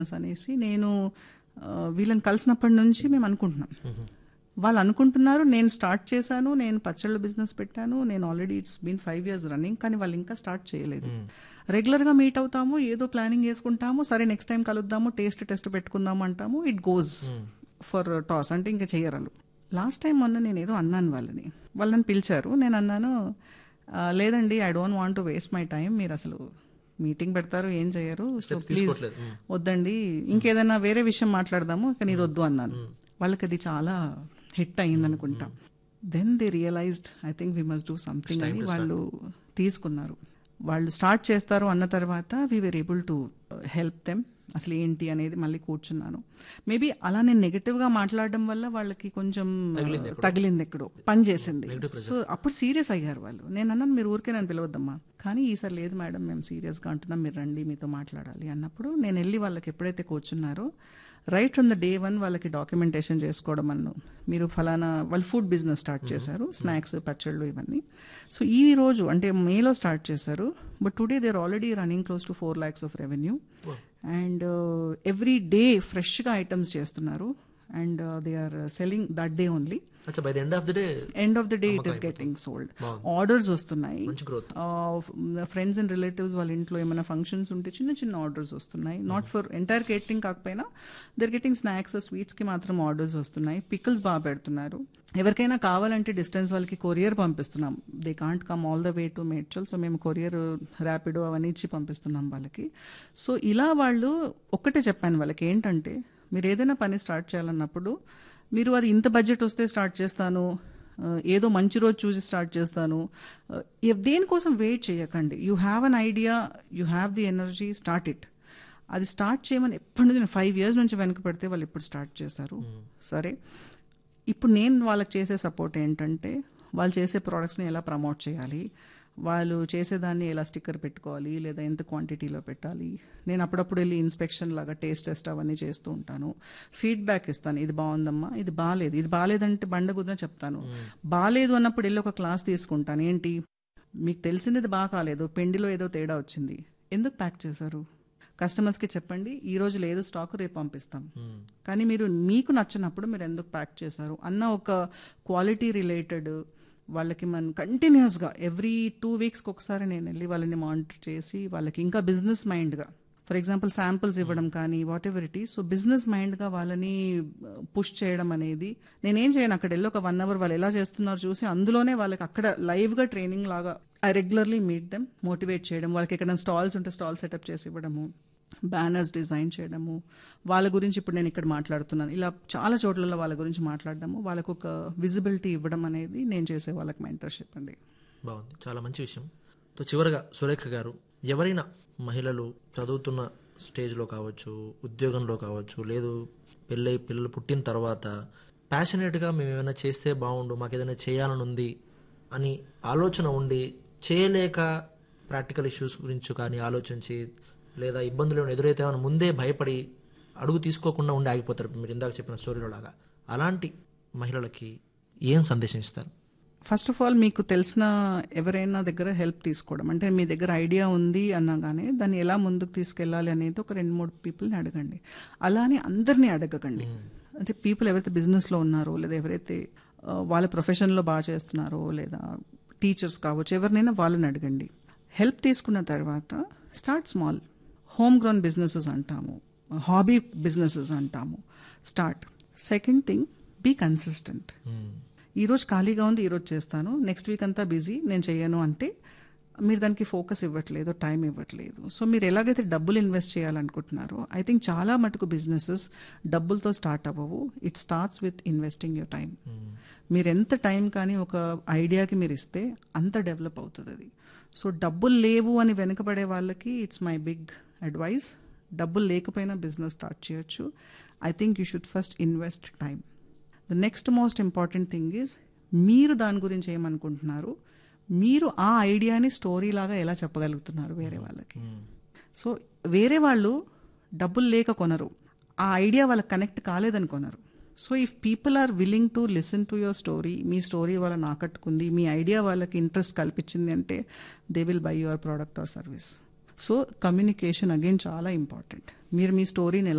అనేసి నేను ఆ, వీళ్ళని కలిసినప్పటి నుంచి మేము అనుకుంటున్నాం వాళ్ళు అనుకుంటున్నారు నేను స్టార్ట్ చేశాను నేను పచ్చళ్ళ బిజినెస్ పెట్టాను నేను already it's been five years running కానీ వాళ్ళు ఇంకా స్టార్ట్ చేయలేదు రెగ్యులర్గా మీట్ అవుతాము ఏదో ప్లానింగ్ చేసుకుంటాము సరే నెక్స్ట్ టైం కలుద్దాము టేస్ట్ టెస్ట్ పెట్టుకుందాము అంటాము ఇట్ గోస్ ఫర్ టాస్ అంటే ఇంకా చెయ్యరాలు లాస్ట్ టైం మొన్న నేను ఏదో అన్నాను వాళ్ళని వాళ్ళని పిలిచారు నేను అన్నాను "ఆ, లేదండి I don't want to waste my time మీరు అసలు మీటింగ్ పెడతారు ఏం చేయరు సో ప్లీజ్ తీసుకోవట్లేదు. మ్మ్. వద్దండి ఇంకేదైనా వేరే విషయం మాట్లాడదాము కానీ ఇది వద్దు అన్నాను వాళ్ళకి అది చాలా హిట్ అయింది అనుకుంటా then they realized I think we must do something అని వాళ్ళు తీసుకున్నారు వాళ్ళు స్టార్ట్ చేస్తారు అన్న తర్వాత we were able to help them అసలు ఏంటి అనేది మళ్ళీ కూర్చున్నాను మేబీ అలా నేను నెగటివ్గా మాట్లాడడం వల్ల వాళ్ళకి కొంచెం తగిలింది ఎక్కడో పని చేసింది సో అప్పుడు సీరియస్ అయ్యారు వాళ్ళు నేను అన్నాను మీరు ఊరికే నన్ను పిలవద్దమ్మా కానీ ఈసారి లేదు మేడం మేము సీరియస్గా అంటున్నాం మీరు రండి మీతో మాట్లాడాలి అన్నప్పుడు నేను వెళ్ళి వాళ్ళకి ఎప్పుడైతే కూర్చున్నారో right from the day one వాళ్ళకి డాక్యుమెంటేషన్ చేసుకోవడం అన్ను మీరు ఫలానా వాళ్ళు ఫుడ్ బిజినెస్ స్టార్ట్ చేశారు స్నాక్స్ పచ్చళ్ళు ఇవన్నీ సో ఈ రోజు అంటే మేలో స్టార్ట్ చేశారు but today there already running close to four lakhs of revenue and every day ఫ్రెష్గా ఐటమ్స్ చేస్తున్నారు and they are selling that day only అచ్చా by the end of the day end of the day it is getting sold orders వస్తున్నాయి మంచి growth friends and relatives వాళ్ళ ఇంట్లో ఏమైనా functions ఉంటే చిన్న చిన్న ఆర్డర్స్ వస్తున్నాయి నాట్ ఫర్ ఎంటైర్ కేటరింగ్ కాకపోయినా దర్ గెటింగ్ స్నాక్స్ స్వీట్స్కి మాత్రం ఆర్డర్స్ వస్తున్నాయి పికిల్స్ బాగా పెడుతున్నారు ఎవరికైనా కావాలంటే డిస్టెన్స్ వాళ్ళకి కొరియర్ పంపిస్తున్నాం they can't come all the way to Medchal so మేము కొరియర్ ర్యాపిడో అవన్నీ ఇచ్చి పంపిస్తున్నాం వాళ్ళకి సో ఇలా వాళ్ళు ఒక్కటే చెప్పాను వాళ్ళకి ఏంటంటే మీరు ఏదైనా పని స్టార్ట్ చేయాలన్నప్పుడు మీరు అది ఇంత బడ్జెట్ వస్తే స్టార్ట్ చేస్తాను ఆ, ఏదో మంచి రోజు చూసి స్టార్ట్ చేస్తాను ఆ, ఎవ్- దేనికోసం వెయిట్ చేయకండి you have an idea you have the energy start it అది స్టార్ట్ చేయమని ఎప్పటి నుంచి ఫైవ్ ఇయర్స్ నుంచి వెనక పెడితే వాళ్ళు ఇప్పుడు స్టార్ట్ చేశారు సరే ఇప్పుడు నేను వాళ్ళకి చేసే సపోర్ట్ ఏంటంటే వాళ్ళు చేసే ప్రోడక్ట్స్ని ఎలా ప్రమోట్ చేయాలి వాళ్ళు చేసేదాన్ని ఎలా స్టిక్కర్ పెట్టుకోవాలి లేదా ఎంత క్వాంటిటీలో పెట్టాలి నేను అప్పుడప్పుడు వెళ్ళి ఇన్స్పెక్షన్ లాగా టేస్ట్ టెస్ట్ అవన్నీ చేస్తూ ఉంటాను ఫీడ్బ్యాక్ ఇస్తాను ఇది బాగుందమ్మా ఇది బాగాలేదు ఇది బాగాలేదంటే బండగుద్దని చెప్తాను బాగాలేదు అన్నప్పుడు వెళ్ళి ఒక క్లాస్ తీసుకుంటాను ఏంటి మీకు తెలిసింది ఇది బాగా కాలేదు పిండిలో ఏదో తేడా వచ్చింది ఎందుకు ప్యాక్ చేశారు కస్టమర్స్కి చెప్పండి ఈ రోజు లేదు స్టాక్ రేపు పంపిస్తాం కానీ మీరు మీకు నచ్చినప్పుడు మీరు ఎందుకు ప్యాక్ చేశారు అన్న ఒక క్వాలిటీ రిలేటెడ్ వాళ్ళకి మనం కంటిన్యూస్గా ఎవ్రీ టూ వీక్స్కి ఒకసారి నేను వెళ్ళి వాళ్ళని మానిటర్ చేసి వాళ్ళకి ఇంకా బిజినెస్ మైండ్గా ఫర్ ఎగ్జాంపుల్ శాంపిల్స్ ఇవ్వడం కానీ whatever it is so business మైండ్గా వాళ్ళని పుష్ చేయడం అనేది నేనేం చేయను అక్కడ వెళ్ళి ఒక వన్ అవర్ వాళ్ళు ఎలా చేస్తున్నారు చూసి అందులోనే వాళ్ళకి అక్కడ లైవ్గా ట్రైనింగ్ లాగా I regularly meet them motivate చేయడం వాళ్ళకి ఎక్కడ స్టాల్స్ ఉంటే స్టాల్ సెటప్ చేసి ఇవ్వడము బ్యానర్స్ డిజైన్ చేయడము వాళ్ళ గురించి ఇప్పుడు నేను ఇక్కడ మాట్లాడుతున్నాను ఇలా చాలా చోట్లలో వాళ్ళ గురించి మాట్లాడడము వాళ్ళకు ఒక విజిబిలిటీ ఇవ్వడం అనేది నేను చేసే వాళ్ళకి మెంటర్షిప్ అండి బాగుంది చాలా మంచి విషయం సో చివరగా సురేఖ గారు ఎవరైనా మహిళలు చదువుతున్న స్టేజ్లో కావచ్చు ఉద్యోగంలో కావచ్చు లేదు పెళ్ళై పిల్లలు పుట్టిన తర్వాత ప్యాషనేట్గా మేము ఏమైనా చేస్తే బాగుండు మాకు ఏదైనా చేయాలని ఉంది అని ఆలోచన ఉండి చేయలేక ప్రాక్టికల్ ఇష్యూస్ గురించి కానీ ఆలోచించి లేదా ఇబ్బందులు ఏమైనా ఎదురైతే ఏమైనా ముందే భయపడి అడుగు తీసుకోకుండా ఉండి ఆగిపోతారు మీరు ఇందాక చెప్పిన స్టోరీలో లాగా అలాంటి మహిళలకి ఏం సందేశం ఇస్తారు ఫస్ట్ ఆఫ్ ఆల్ మీకు తెలిసిన ఎవరైనా దగ్గర హెల్ప్ తీసుకోవడం అంటే మీ దగ్గర ఐడియా ఉంది అనగానే దాన్ని ఎలా ముందుకు తీసుకెళ్ళాలి అనేది ఒక రెండు మూడు పీపుల్ని అడగండి అలానే అందరినీ అడగకండి అంటే పీపుల్ ఎవరైతే బిజినెస్లో ఉన్నారో లేదా ఎవరైతే ఆ, వాళ్ళ ప్రొఫెషన్లో బాగా చేస్తున్నారో లేదా టీచర్స్ కావచ్చు ఎవరినైనా వాళ్ళని అడగండి హెల్ప్ తీసుకున్న తర్వాత start small home grown businesses అంటాము హాబీ బిజినెసెస్ అంటాము start second thing be consistent ఈ రోజు ఖాళీగా ఉంది ఈరోజు చేస్తాను నెక్స్ట్ వీక్ అంతా బిజీ నేను చేయను అంటే మీరు దానికి ఫోకస్ ఇవ్వట్లేదు టైం ఇవ్వట్లేదు సో మీరు ఎలాగైతే డబ్బులు ఇన్వెస్ట్ చేయాలనుకుంటున్నారో ఐ థింక్ చాలా మటుకు బిజినెసెస్ డబ్బులతో స్టార్ట్ అవ్వవు it starts with investing your time మీరు ఎంత టైం కానీ ఒక ఐడియాకి మీరు ఇస్తే అంత డెవలప్ అవుతుంది అది సో డబ్బులు లేవు అని వెనుకబడే వాళ్ళకి ఇట్స్ మై బిగ్ అడ్వైస్ డబ్బులు లేకపోయినా బిజినెస్ స్టార్ట్ చేయొచ్చు I think you should first invest time the next most important thing is మీరు దాని గురించి ఏమనుకుంటున్నారు మీరు ఆ ఐడియాని స్టోరీ లాగా ఎలా చెప్పగలుగుతున్నారు వేరే వాళ్ళకి సో వేరే వాళ్ళు డబ్బులు లేక కొనరు ఆ ఐడియా వాళ్ళకి కనెక్ట్ కాలేదని కొనరు so if people are willing to listen to your story మీ స్టోరీ వాళ్ళని ఆకట్టుకుంది మీ ఐడియా వాళ్ళకి ఇంట్రెస్ట్ కల్పించింది అంటే they will buy your product or service so communication again చాలా ఇంపార్టెంట్ మీరు మీ స్టోరీని ఎలా